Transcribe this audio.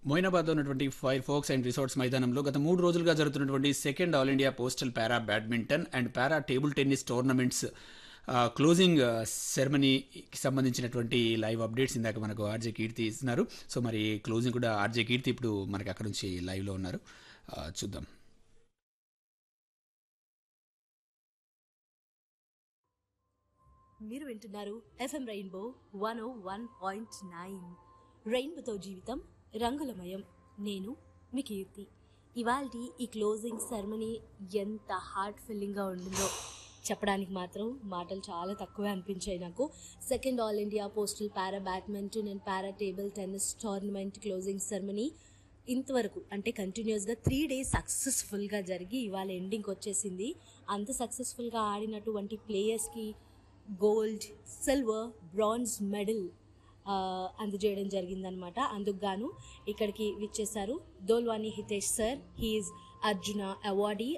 మొయినాబాద్లో ఉన్నటువంటి fire folks and resorts మైదానంలో గత మూడు రోజులుగా జరుగుతున్నటువంటి second all India postal para badminton and para table tennis tournaments uh, closing uh, సెరమనీకి సంబంధించినటువంటి లైవ్ అప్డేట్స్ ఇందాక మనకు ఆర్జే కీర్తి ఇస్తున్నారు సో మరి క్లోజింగ్ కూడా ఆర్జే కీర్తి ఇప్పుడు మనకి అక్కడ నుంచి లైవ్లో ఉన్నారు ఆ, చూద్దాం మీరు వింటున్నారు FM Rainbow one oh one point nine రెయిన్బోతో జీవితం రంగులమయం నేను మీ కీర్తి ఇవాళ ఈ క్లోజింగ్ సెరమనీ ఎంత హార్ట్ ఫిల్లింగ్గా ఉండిందో చెప్పడానికి మాత్రం మాటలు చాలా తక్కువే అనిపించాయి నాకు second all India postal para badminton and para table tennis tournament closing ceremony ఇంతవరకు అంటే కంటిన్యూస్గా త్రీ డేస్ సక్సెస్ఫుల్గా జరిగి ఇవాళ ఎండింగ్కి వచ్చేసింది అంత సక్సెస్ఫుల్గా ఆడినటువంటి ప్లేయర్స్కి గోల్డ్ సిల్వర్ బ్రాంజ్ మెడల్ అందజేయడం జరిగిందనమాట అందుకు గాను ఇక్కడికి విచ్చేశారు Dolwani Hitesh sir he is Arjuna awardee